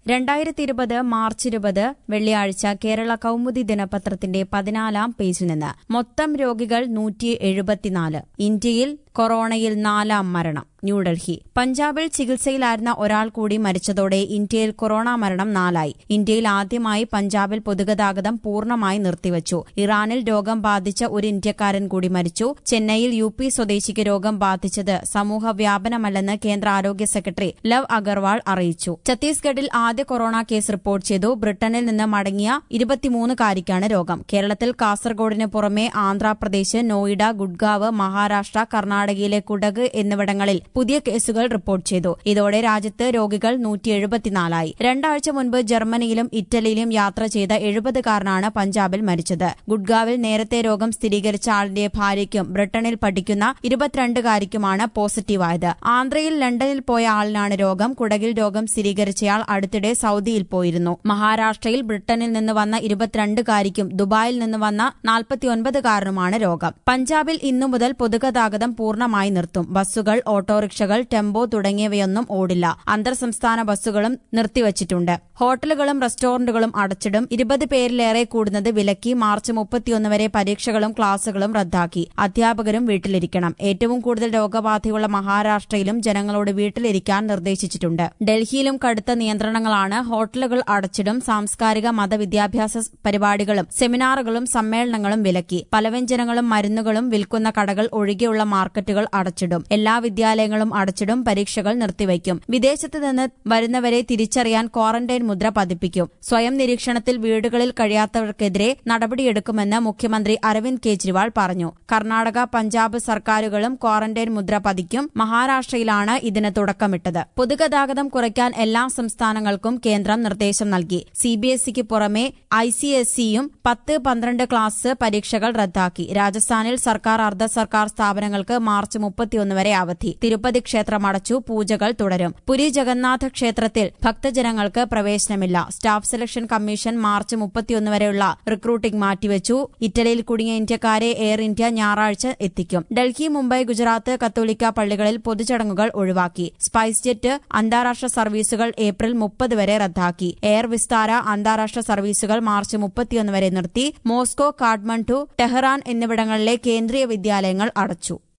രണ്ടായിരത്തി ഇരുപത് മാർച്ച് ഇരുപത് വെള്ളിയാഴ്ച കേരള കൗമുദി ദിനപത്രത്തിന്റെ പതിനാലാം പേജിൽ നിന്ന് മൊത്തം രോഗികൾ നൂറ്റി എഴുപത്തിനാല് ഇന്ത്യയിൽ കൊറോണയിൽ നാലാം മരണം ന്യൂഡൽഹി പഞ്ചാബിൽ ചികിത്സയിലായിരുന്ന ഒരാൾ കൂടി മരിച്ചതോടെ ഇന്ത്യയിൽ കൊറോണ മരണം നാലായി ഇന്ത്യയിൽ ആദ്യമായി പഞ്ചാബിൽ പൊതുഗതാഗതം പൂർണ്ണമായി നിർത്തിവച്ചു ഇറാനിൽ രോഗം ബാധിച്ച ഒരു ഇന്ത്യക്കാരൻ കൂടി മരിച്ചു ചെന്നൈയിൽ യു പി സ്വദേശിക്ക് രോഗം ബാധിച്ചത് സമൂഹ വ്യാപനമല്ലെന്ന് കേന്ദ്ര ആരോഗ്യ സെക്രട്ടറി ലവ് അഗർവാൾ അറിയിച്ചു ഛത്തീസ്ഗഡിൽ ആദ്യ കൊറോണ കേസ് റിപ്പോർട്ട് ചെയ്തു ബ്രിട്ടനിൽ നിന്ന് മടങ്ങിയ ഇരുപത്തിമൂന്നുകാരിക്കാണ് രോഗം കേരളത്തിൽ കാസർഗോഡിന് പുറമെ ആന്ധ്രാപ്രദേശ് നോയിഡ ഗുഡ്ഗാവ് മഹാരാഷ്ട്ര കർണാടകയിലെ കുടക് എന്നിവിടങ്ങളിൽ പുതിയ കേസുകൾ റിപ്പോർട്ട് ചെയ്തു ഇതോടെ രാജ്യത്ത് രോഗികൾ നൂറ്റി എഴുപത്തിനാലായി രണ്ടാഴ്ച മുൻപ് ജർമ്മനിയിലും ഇറ്റലിയിലും യാത്ര ചെയ്ത എഴുപതുകാരനാണ് പഞ്ചാബിൽ മരിച്ചത് ഗുഡ്ഗാവിൽ നേരത്തെ രോഗം സ്ഥിരീകരിച്ച ആളിന്റെ ഭാര്യയ്ക്കും ബ്രിട്ടനിൽ പഠിക്കുന്ന ഇരുപത്തിരണ്ടുകാരിക്കുമാണ് പോസിറ്റീവായത് ആന്ധ്രയിൽ ലണ്ടനിൽ പോയ ആളിനാണ് രോഗം കുടകിൽ രോഗം സ്ഥിരീകരിച്ചയാൾ അടുത്തിടെ സൌദിയിൽ പോയിരുന്നു മഹാരാഷ്ട്രയിൽ ബ്രിട്ടനിൽ നിന്ന് വന്ന ഇരുപത്തിരണ്ടുകാരിക്കും ദുബായിൽ നിന്ന് വന്ന നാൽപ്പത്തിയൊൻപതുകാരനുമാണ് രോഗം പഞ്ചാബിൽ ഇന്നു മുതൽ പൊതുഗതാഗതം പൂർണ്ണമായി നിർത്തും ബസ്സുകൾ ഓട്ടോറിക്ഷകൾ ടെമ്പോ തുടങ്ങിയവയൊന്നും ഓടില്ല അന്തർ സംസ്ഥാന ബസ്സുകളും നിർത്തിവച്ചിട്ടുണ്ട് ഹോട്ടലുകളും റെസ്റ്റോറന്റുകളും അടച്ചിടും ഇരുപത് പേരിലേറെ കൂടുന്നത് വിലക്കി മാർച്ച് മുപ്പത്തിയൊന്ന് വരെ പരീക്ഷകളും ക്ലാസുകളും റദ്ദാക്കി അധ്യാപകരും വീട്ടിലിരിക്കണം ഏറ്റവും കൂടുതൽ രോഗബാധയുള്ള മഹാരാഷ്ട്രയിലും ജനങ്ങളോട് വീട്ടിലിരിക്കാൻ നിർദ്ദേശിച്ചിട്ടുണ്ട് ഡൽഹിയിലും കടുത്ത നിയന്ത്രണങ്ങളാണ് ഹോട്ടലുകൾ അടച്ചിടും സാംസ്കാരിക മതവിദ്യാഭ്യാസ പരിപാടികളും സെമിനാറുകളും സമ്മേളനങ്ങളും വിലക്കി പലവ്യഞ്ജനങ്ങളും മരുന്നുകളും വിൽക്കുന്ന കടകൾ ഒഴികെയുള്ള മാർക്കറ്റുകൾ അടച്ചിടും എല്ലാ വിദ്യാലയങ്ങളും അടച്ചിടും പരീക്ഷകൾ നിർത്തിവയ്ക്കും വിദേശത്ത് നിന്ന് വരുന്നവരെ തിരിച്ചറിയാൻ ക്വാറന്റൈൻ മുദ്ര പതിപ്പിക്കും സ്വയം നിരീക്ഷണത്തിൽ വീടുകളിൽ കഴിയാത്തവർക്കെതിരെ നടപടിയെടുക്കുമെന്ന് മുഖ്യമന്ത്രി അരവിന്ദ് കെജ്രിവാൾ പറഞ്ഞു കർണാടക പഞ്ചാബ് സർക്കാരുകളും ക്വാറന്റൈൻ മുദ്ര പതിക്കും മഹാരാഷ്ട്രയിലാണ് ഇതിന് തുടക്കമിട്ടത് പൊതുഗതാഗതം കുറയ്ക്കാൻ എല്ലാ സംസ്ഥാനങ്ങൾക്കും കേന്ദ്രം നിർദ്ദേശം നൽകി സിബിഎസ്ഇക്ക് പുറമെ ഐസിഎസ്ഇയും പത്ത് പന്ത്രണ്ട് ക്ലാസ് പരീക്ഷകൾ റദ്ദാക്കി രാജസ്ഥാനിൽ സർക്കാർ അർദ്ധ സർക്കാർ സ്ഥാപനങ്ങൾക്ക് മാർച്ച് മുപ്പത്തിയൊന്ന് വരെ അവധി തിരുപ്പതി ക്ഷേത്രം അടച്ചു പൂജകൾ തുടരും പുരി ജഗന്നാഥ ക്ഷേത്രത്തിൽ ഭക്തജനങ്ങൾക്ക് പ്രവേശനമില്ല സ്റ്റാഫ് സെലക്ഷൻ കമ്മീഷൻ മാർച്ച് മുപ്പത്തിയൊന്ന് വരെയുള്ള റിക്രൂട്ടിംഗ് മാറ്റിവെച്ചു ഇറ്റലിയിൽ കുടുങ്ങിയ ഇന്ത്യക്കാരെ എയർ ഇന്ത്യ ഞായറാഴ്ച എത്തിക്കും ഡൽഹി മുംബൈ ഗുജറാത്ത് കത്തോലിക്ക പള്ളികളിൽ പൊതുചടങ്ങുകൾ ഒഴിവാക്കി സ്പൈസ് ജെറ്റ് അന്താരാഷ്ട്ര സർവീസുകൾ ഏപ്രിൽ മുപ്പത് വരെ റദ്ദാക്കി എയർ വിസ്താര അന്താരാഷ്ട്ര സർവീസുകൾ മാർച്ച് മുപ്പത്തിയൊന്ന് വരെ നിർത്തി മോസ്കോ കാഠ്മണ്ഡു ടെഹ്റാൻ എന്നിവിടങ്ങളിലെ കേന്ദ്രീയ വിദ്യാലയങ്ങൾ അടച്ചു